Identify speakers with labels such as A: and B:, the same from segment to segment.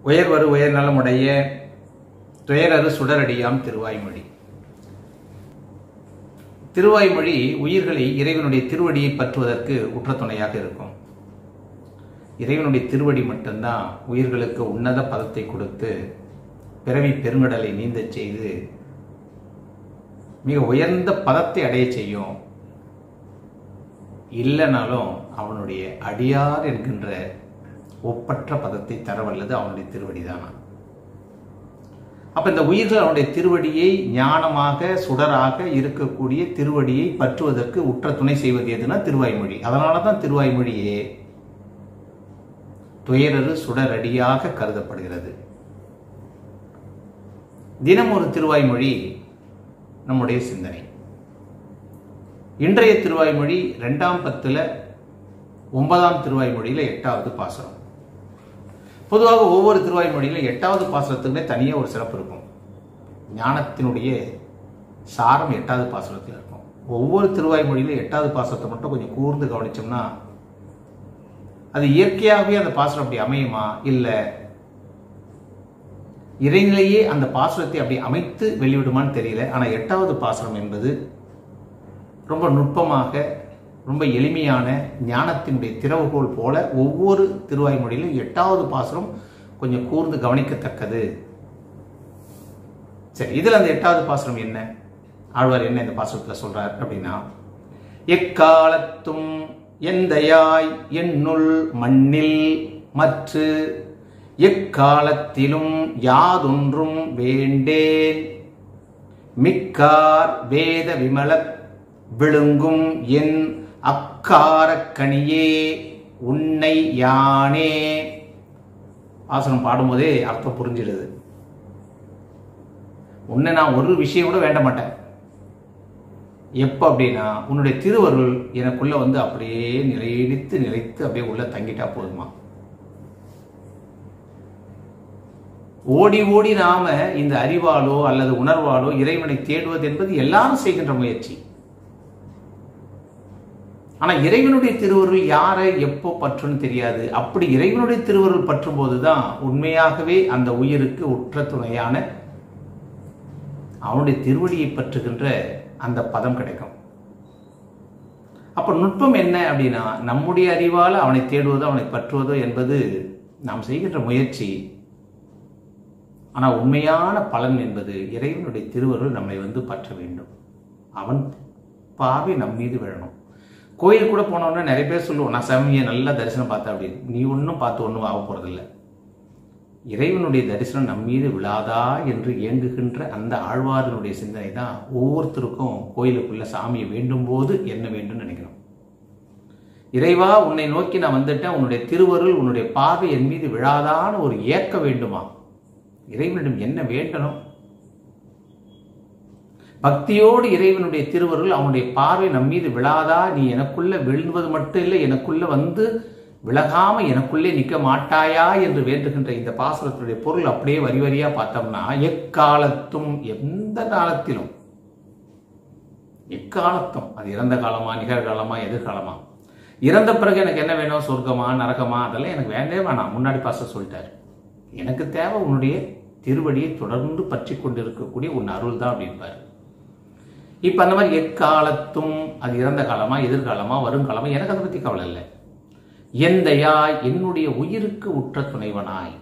A: உயர்வரு உயர் நலமுடைய துயரரு சுடரடியாம் திருவாய்மொழி திருவாய்மொழி உயிர்களை இறைவனுடைய திருவடியை பற்றுவதற்கு உற்ற துணையாக இருக்கும் இறைவனுடைய திருவடி மட்டும்தான் உயிர்களுக்கு உன்னத பதத்தை கொடுத்து பிறவி பெருங்கடலை நீந்தச் செய்து மிக உயர்ந்த பதத்தை அடைய செய்யும் இல்லைனாலும் அவனுடைய அடியார் என்கின்ற ஒப்பற்ற பதத்தை தரவல்லது அவனுடைய திருவடி தானா அப்ப இந்த உயிர்கள் அவனுடைய திருவடியை ஞானமாக சுடராக இருக்கக்கூடிய திருவடியை பற்றுவதற்கு உற்ற துணை செய்வது எதுனா திருவாய்மொழி அதனால தான் திருவாய்மொழியே துயரரு சுடரடியாக கருதப்படுகிறது தினம் ஒரு திருவாய்மொழி நம்முடைய சிந்தனை இன்றைய திருவாய்மொழி ரெண்டாம் பத்துல ஒன்பதாம் திருவாய்மொழியில எட்டாவது பாசனம் பொதுவாக ஒவ்வொரு திருவாய்மொழியில எட்டாவது பாசனத்துக்குமே தனியாக ஒரு சிறப்பு இருக்கும் ஞானத்தினுடைய சாரம் எட்டாவது பாசனத்தில் இருக்கும் ஒவ்வொரு திருவாய்மொழியில எட்டாவது பாசனத்தை மட்டும் கொஞ்சம் கூர்ந்து கவனிச்சோம்னா அது இயற்கையாகவே அந்த பாசனம் அப்படி அமையுமா இல்லை இறைநிலையே அந்த பாசுரத்தை அப்படி அமைத்து வெளிவிடுமான்னு தெரியல ஆனால் எட்டாவது பாசுரம் என்பது ரொம்ப நுட்பமாக ரொம்ப எளிமையான ஞானத்தினுடைய திறவுகோல் போல ஒவ்வொரு திருவாய்மொழியிலும் எட்டாவது பாசுரம் கொஞ்சம் கூர்ந்து கவனிக்கத்தக்கது சரி இதில் அந்த எட்டாவது பாசுரம் என்ன ஆழ்வார் என்ன இந்த பாசுரத்தில் சொல்றார் அப்படின்னா எக்காலத்தும் எந்தையாய் என்னுள் மண்ணில் மற்று எக்காலத்திலும் யாதொன்றும் வேண்டேன் மிக்கார் வேத விமல விழுங்கும் என் அக்காரக்கணியே உன்னை யானே ஆசனம் பாடும்போதே அர்த்தம் புரிஞ்சிடுது உன்னை நான் ஒரு விஷயம் கூட வேண்ட மாட்டேன் எப்போ அப்படின்னா உன்னுடைய திருவருள் எனக்குள்ள வந்து அப்படியே நிலையடித்து நிலைத்து அப்படியே உள்ள தங்கிட்டா போதுமா ஓடி ஓடி நாம இந்த அறிவாலோ அல்லது உணர்வாலோ இறைவனை தேடுவது என்பது எல்லாரும் செய்கின்ற முயற்சி ஆனா இறைவனுடைய திருவருள் யாரை எப்போ பற்றுன்னு தெரியாது அப்படி இறைவனுடைய திருவருள் பற்றும் போதுதான் உண்மையாகவே அந்த உயிருக்கு உற்ற துணையான அவனுடைய திருவடியை பற்றுகின்ற அந்த பதம் கிடைக்கும் அப்ப நுட்பம் என்ன அப்படின்னா நம்முடைய அறிவால் அவனை தேடுவதோ அவனை பற்றுவதோ என்பது நாம் செய்கின்ற முயற்சி ஆனால் உண்மையான பலன் என்பது இறைவனுடைய திருவருள் நம்மை வந்து பற்ற வேண்டும் அவன் பார்வை நம் மீது விழணும் கோயில் கூட போனோன்னா நிறைய பேர் சொல்லுவோம் நான் சாமியை நல்லா தரிசனம் பார்த்தேன் அப்படின்னு நீ ஒன்றும் பார்த்து ஒன்றும் ஆக போகிறதில்ல இறைவனுடைய தரிசனம் நம் மீது விழாதா என்று இயங்குகின்ற அந்த ஆழ்வாரனுடைய சிந்தனை தான் ஒவ்வொருத்தருக்கும் கோயிலுக்குள்ள சாமியை வேண்டும் போது என்ன வேண்டும் நினைக்கணும் இறைவா உன்னை நோக்கி நான் வந்துட்டேன் உன்னுடைய திருவருள் உன்னுடைய பார்வை என் மீது விழாதான்னு ஒரு ஏற்க வேண்டுமா இறைவனிடம் என்ன வேண்டணும் பக்தியோடு இறைவனுடைய திருவருள் அவனுடைய பார்வை நம் மீது விழாதா நீ எனக்குள்ள விழுவது மட்டும் இல்லை எனக்குள்ள வந்து விலகாம எனக்குள்ளே நிற்க மாட்டாயா என்று வேண்டுகின்ற இந்த பாசுரத்தினுடைய பொருள் அப்படியே வரி வரியா பார்த்தோம்னா எக்காலத்தும் எந்த காலத்திலும் எக்காலத்தும் அது இறந்த காலமா நிகழ்காலமா எதிர்காலமா இறந்த பிறகு எனக்கு என்ன வேணும் சொர்க்கமா நரகமா அதெல்லாம் எனக்கு வேண்டே வேணாம் முன்னாடி பாச சொல்லிட்டாரு எனக்கு தேவை உன்னுடைய திருவடியை தொடர்ந்து பற்றி கொண்டிருக்கக்கூடிய உன் அருள் தான் அப்படின்பாரு இப்ப அந்த மாதிரி எக்காலத்தும் அது இறந்த காலமா எதிர்காலமா வருங்காலமா எனக்கு அதை பத்தி கவலை இல்லை எந்தையாய் என்னுடைய உயிருக்கு உற்ற துணைவனாய்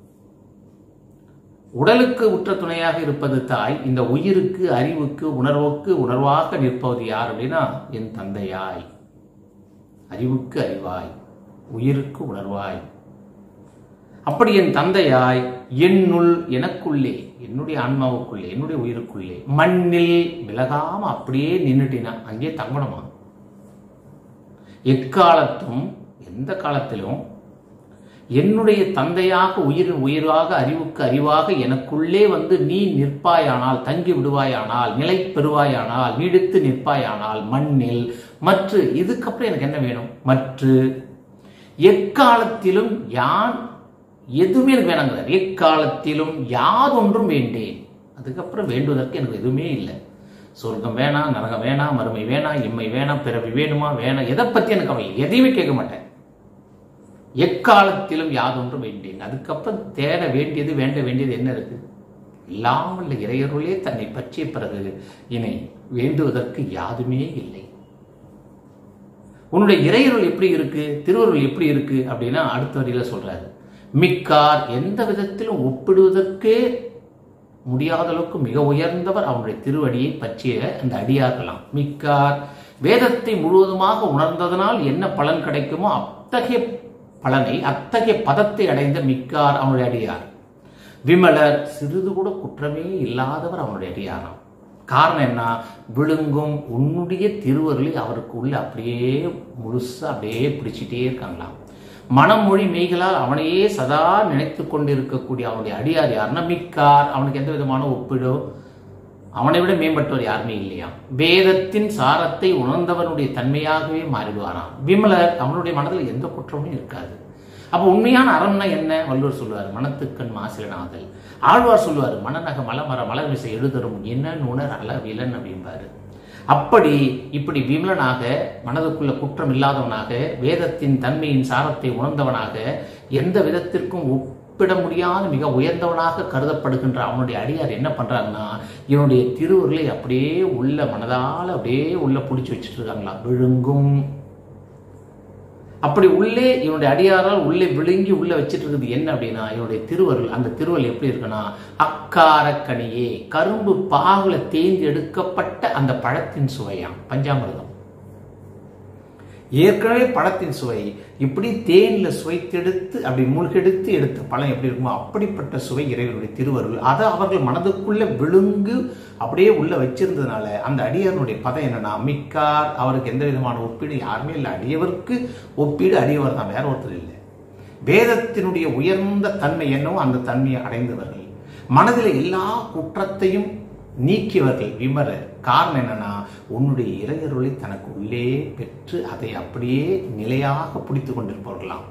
A: உடலுக்கு உற்ற துணையாக இருப்பது தாய் இந்த உயிருக்கு அறிவுக்கு உணர்வுக்கு உணர்வாக நிற்பது யார் அப்படின்னா என் தந்தையாய் அறிவுக்கு அறிவாய் உயிருக்கு உணர்வாய் அப்படி என் தந்தையாய் என்னுள் எனக்குள்ளே என்னுடைய ஆன்மாவுக்குள்ளே என்னுடைய உயிருக்குள்ளே மண்ணில் விலகாம அப்படியே நின்றுட்டினா அங்கே தங்கணுமா எக்காலத்தும் எந்த காலத்திலும் என்னுடைய தந்தையாக உயிரின் உயிராக அறிவுக்கு அறிவாக எனக்குள்ளே வந்து நீ நிற்பாயானால் தங்கி விடுவாயானால் நிலை பெறுவாயானால் நீடித்து நிற்பாயானால் மண்ணில் மற்ற இதுக்கப்புறம் எனக்கு என்ன வேணும் மற்ற எக்காலத்திலும் யான் எதுவுமே எனக்கு வேணாங்கிறார் எக்காலத்திலும் யாதொன்றும் வேண்டேன் அதுக்கப்புறம் வேண்டுவதற்கு எனக்கு எதுவுமே இல்லை சொர்க்கம் வேணாம் நரகம் வேணாம் மறுமை வேணாம் இம்மை வேணாம் பிறவி வேணுமா வேணாம் எதை பற்றி எனக்கு அவன் எதையுமே கேட்க மாட்டேன் எக்காலத்திலும் யாதொன்றும் வேண்டேன் அதுக்கப்புறம் தேட வேண்டியது வேண்ட வேண்டியது என்ன இருக்கு எல்லாம் வல்ல இறையருளே தன்னை பற்றிய பிறகு இனி வேண்டுவதற்கு யாதுமே இல்லை உன்னுடைய இறையருள் எப்படி இருக்கு திருவருள் எப்படி இருக்கு அப்படின்னா அடுத்த வரியில சொல்றாரு மிக்கார் எந்த விதத்திலும் ஒப்பிடுவதற்கே முடியாத அளவுக்கு மிக உயர்ந்தவர் அவனுடைய திருவடியை பற்றிய அந்த அடியார்களாம் மிக்கார் வேதத்தை முழுவதுமாக உணர்ந்ததனால் என்ன பலன் கிடைக்குமோ அத்தகைய பலனை அத்தகைய பதத்தை அடைந்த மிக்கார் அவனுடைய அடியார் விமலர் சிறிது கூட குற்றமே இல்லாதவர் அவனுடைய அடியாராம் காரணம் என்ன விழுங்கும் உன்னுடைய திருவருளை அவருக்கு உள்ள அப்படியே முழுசா அப்படியே பிடிச்சிட்டே இருக்காங்களாம் மனம் மொழி மெய்களால் அவனையே சதா நினைத்து கொண்டிருக்கக்கூடிய அவனுடைய அடியார் யாருன்னா மிக்கார் அவனுக்கு எந்த விதமான ஒப்பிடோ அவனை விட மேம்பட்டவர் யாருமே இல்லையா வேதத்தின் சாரத்தை உணர்ந்தவனுடைய தன்மையாகவே மாறிடுவாராம் விமலர் அவனுடைய மனதில் எந்த குற்றமும் இருக்காது அப்போ உண்மையான அறம்னா என்ன வள்ளுவர் சொல்லுவார் மனத்துக்கண் மாசிலனாதல் ஆழ்வார் சொல்லுவார் மனநக மலமர மலர் விசை எழுதரும் என்ன உணர் அளவிலன் அப்படிம்பாரு அப்படி இப்படி விமலனாக மனதுக்குள்ள குற்றம் இல்லாதவனாக வேதத்தின் தன்மையின் சாரத்தை உணர்ந்தவனாக எந்த விதத்திற்கும் ஒப்பிட முடியாத மிக உயர்ந்தவனாக கருதப்படுகின்ற அவனுடைய அடியார் என்ன பண்றாங்கன்னா இவனுடைய திருவுருளை அப்படியே உள்ள மனதால் அப்படியே உள்ள பிடிச்சி வச்சுட்டு இருக்காங்களா விழுங்கும் அப்படி உள்ளே இவனுடைய அடியாரால் உள்ளே விழுங்கி உள்ள வச்சிட்டு இருக்குது என்ன அப்படின்னா இவனுடைய திருவருள் அந்த திருவருள் எப்படி இருக்குன்னா அக்காரக்கனியே கரும்பு பாகுல தேர்ந்து எடுக்கப்பட்ட அந்த பழத்தின் சுவையாம் பஞ்சாமிர்தம் ஏற்கனவே பழத்தின் சுவை இப்படி தேன்ல சுவைத்தெடுத்து அப்படி மூழ்கெடுத்து எடுத்த பழம் எப்படி இருக்குமோ அப்படிப்பட்ட சுவை இறைவனுடைய திருவருள் அதை அவர்கள் மனதுக்குள்ள விழுங்கு அப்படியே உள்ள வச்சிருந்ததுனால அந்த அடியவனுடைய பதம் என்னன்னா மிக்கார் அவருக்கு எந்த விதமான ஒப்பீடு யாருமே இல்லை அடியவருக்கு ஒப்பீடு அடியவர் தான் வேற ஒருத்தர் இல்லை வேதத்தினுடைய உயர்ந்த தன்மை என்னவோ அந்த தன்மையை அடைந்தவர்கள் மனதில் எல்லா குற்றத்தையும் நீக்கியவர்கள் விமரர் காரணம் என்னன்னா உன்னுடைய இறையருளை தனக்கு உள்ளே பெற்று அதை அப்படியே நிலையாக பிடித்து கொண்டிருப்பவர்களாம்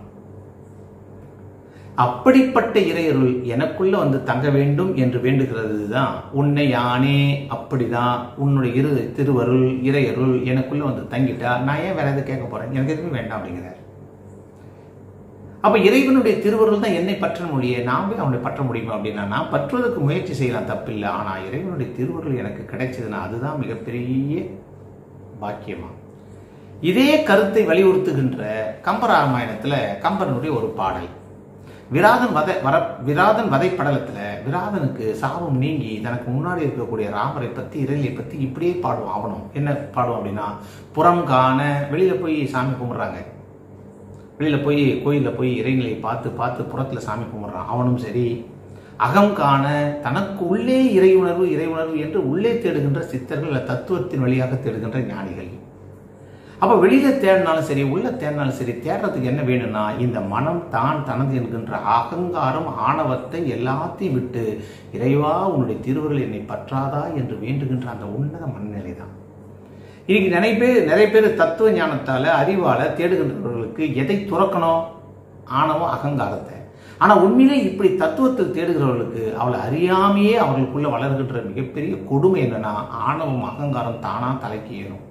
A: அப்படிப்பட்ட இறையருள் எனக்குள்ள வந்து தங்க வேண்டும் என்று வேண்டுகிறது தான் உன்னை யானே அப்படிதான் உன்னுடைய இரு திருவருள் இறையருள் எனக்குள்ள வந்து தங்கிட்டா நான் ஏன் வேற எதுவும் கேட்க போறேன் எனக்கு எதுவுமே வேண்டாம் அப்படிங்கிறார் அப்ப இறைவனுடைய திருவருள் தான் என்னை பற்ற முடியும் நாமே அவனை பற்ற முடியுமா அப்படின்னா நான் பற்றுவதற்கு முயற்சி செய்யலாம் தப்பில்லை ஆனா இறைவனுடைய திருவருள் எனக்கு கிடைச்சதுன்னா அதுதான் மிகப்பெரிய பாக்கியமா இதே கருத்தை வலியுறுத்துகின்ற கம்பராமாயணத்துல கம்பரனுடைய ஒரு பாடல் விராதன் வதை வர விராதன் வதை படலத்துல விராதனுக்கு சாபம் நீங்கி தனக்கு முன்னாடி இருக்கக்கூடிய ராமரை பத்தி இறையிலை பத்தி இப்படியே பாடுவோம் அவனும் என்ன பாடுவோம் அப்படின்னா புறம் காண வெளியில போய் சாமி கும்பிடுறாங்க வெளியில போய் கோயிலில் போய் இறைநிலையை பார்த்து பார்த்து புறத்துல சாமி கும்பிட்றான் அவனும் சரி அகம் காண தனக்கு உள்ளே இறை உணர்வு இறை உணர்வு என்று உள்ளே தேடுகின்ற சித்தர்கள் இல்ல தத்துவத்தின் வழியாக தேடுகின்ற ஞானிகள் அப்ப வெளியில தேடினாலும் சரி உள்ள தேடினாலும் சரி தேடுறதுக்கு என்ன வேணும்னா இந்த மனம் தான் தனது என்கின்ற அகங்காரம் ஆணவத்தை எல்லாத்தையும் விட்டு இறைவா உன்னுடைய திருவருள் என்னை பற்றாதா என்று வேண்டுகின்ற அந்த உன்னத மனநிலை தான் இன்னைக்கு நிறைய பேர் நிறைய பேர் தத்துவ ஞானத்தால அறிவால தேடுகின்றவர்களுக்கு எதை துறக்கணும் ஆணவம் அகங்காரத்தை ஆனா உண்மையிலே இப்படி தத்துவத்தில் தேடுகிறவர்களுக்கு அவளை அறியாமையே அவர்களுக்குள்ள வளர்கின்ற மிகப்பெரிய கொடுமை என்னன்னா ஆணவம் அகங்காரம் தானா தலைக்கு ஏறும்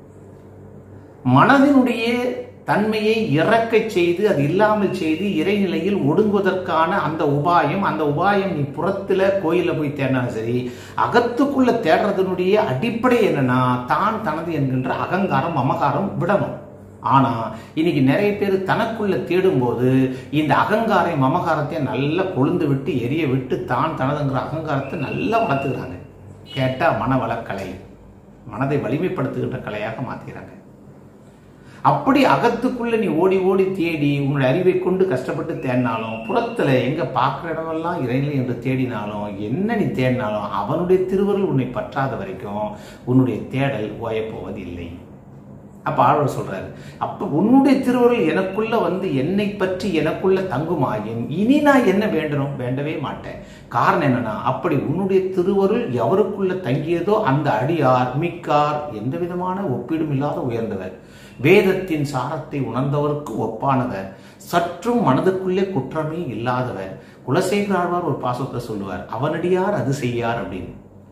A: மனதினுடைய தன்மையை இறக்கச் செய்து அது இல்லாமல் செய்து இறைநிலையில் ஒடுங்குவதற்கான அந்த உபாயம் அந்த உபாயம் நீ புறத்துல கோயில போய் தேடினாலும் சரி அகத்துக்குள்ள தேடுறதனுடைய அடிப்படை என்னன்னா தான் தனது என்கின்ற அகங்காரம் மமகாரம் விடணும் ஆனா இன்னைக்கு நிறைய பேர் தனக்குள்ள தேடும்போது இந்த அகங்காரை மமகாரத்தை நல்லா கொழுந்து விட்டு எரிய விட்டு தான் தனதுங்கிற அகங்காரத்தை நல்லா வளர்த்துக்கிறாங்க கேட்டா மனவளக்கலை மனதை வலிமைப்படுத்துகின்ற கலையாக மாத்துகிறாங்க அப்படி அகத்துக்குள்ள நீ ஓடி ஓடி தேடி உன்னுடைய அறிவை கொண்டு கஷ்டப்பட்டு தேடினாலும் புறத்துல எங்க பார்க்குற இடமெல்லாம் இறைநிலை என்று தேடினாலும் என்ன நீ தேடினாலும் அவனுடைய திருவருள் உன்னை பற்றாத வரைக்கும் உன்னுடைய தேடல் ஓயப்போவதில்லை அப்ப ஆழ்வார் சொல்றாரு அப்ப உன்னுடைய திருவருள் எனக்குள்ள வந்து என்னை பற்றி எனக்குள்ள தங்குமாயின் இனி நான் என்ன வேண்டணும் வேண்டவே மாட்டேன் காரணம் என்னன்னா அப்படி உன்னுடைய திருவருள் எவருக்குள்ள தங்கியதோ அந்த அடியார் மிக்கார் எந்த விதமான ஒப்பீடும் இல்லாத உயர்ந்தவர் வேதத்தின் சாரத்தை உணர்ந்தவருக்கு ஒப்பானவர் சற்றும் மனதுக்குள்ளே குற்றமே இல்லாதவர் குலசேகர ஆழ்வார் ஒரு பாசத்தை சொல்லுவார் அவனடியார் அது செய்யார் அப்படின்னு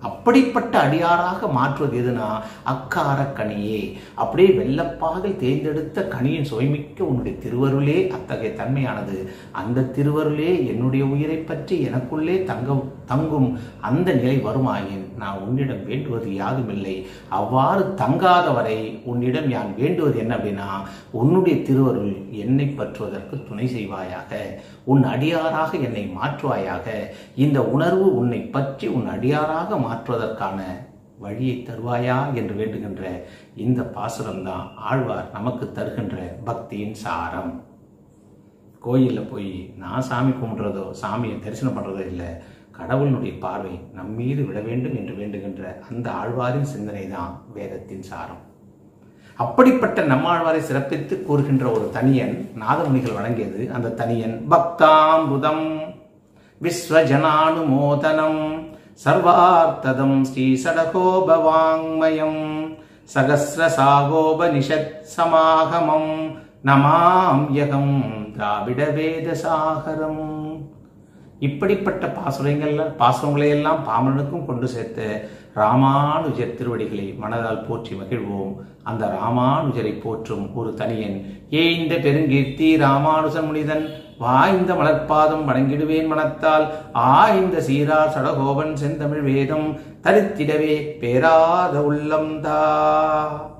A: அப்படிப்பட்ட அடியாராக மாற்றுவது எதுனா அக்கார கனியே அப்படியே வெள்ளப்பாகல் தேர்ந்தெடுத்த கனியின் சுவைமிக்க உன்னுடைய திருவருளே அத்தகைய தன்மையானது அந்த திருவருளே என்னுடைய உயிரை பற்றி எனக்குள்ளே தங்க தங்கும் அந்த நிலை வருமாயின் நான் உன்னிடம் வேண்டுவது யாதுமில்லை அவ்வாறு தங்காத வரை உன்னிடம் யான் வேண்டுவது என்ன அப்படின்னா உன்னுடைய திருவருள் என்னை பற்றுவதற்கு துணை செய்வாயாக உன் அடியாராக என்னை மாற்றுவாயாக இந்த உணர்வு உன்னை பற்றி உன் அடியாராக மாற்றுவதற்கான வழியை தருவாயா என்று வேண்டுகின்ற இந்த பாசுரம்தான் ஆழ்வார் நமக்கு தருகின்ற பக்தியின் சாரம் கோயிலில் போய் நான் சாமி கும்பிட்றதோ சாமியை தரிசனம் பண்ணுறதோ இல்லை கடவுளினுடைய பார்வை நம் மீது விட வேண்டும் என்று வேண்டுகின்ற அந்த ஆழ்வாரின் சிந்தனை தான் வேதத்தின் சாரம் அப்படிப்பட்ட நம்மாழ்வாரை சிறப்பித்து கூறுகின்ற ஒரு தனியன் நாதமுனிகள் வழங்கியது அந்த தனியன் பக்தாம்புதம் விஸ்வஜனானுமோதனம் சர்வார்த்ததம் ஸ்ரீ சடகோபவாங்மயம் சகசிரசாகோபனிஷத் சமாகமம் நமாம் யகம் திராவிட வேத சாகரம் இப்படிப்பட்ட பாசுரங்கள்ல பாசுரங்களை எல்லாம் பாமரனுக்கும் கொண்டு சேர்த்த ராமானுஜர் திருவடிகளை மனதால் போற்றி மகிழ்வோம் அந்த ராமானுஜரை போற்றும் ஒரு தனியன் ஏய்ந்த பெருங்கீர்த்தி ராமானுஜன் முனிதன் வாய்ந்த மலர்பாதம் வணங்கிடுவேன் மனத்தால் ஆய்ந்த சீரார் சடகோபன் செந்தமிழ் வேதம் தரித்திடவே பேராத உள்ளம்தா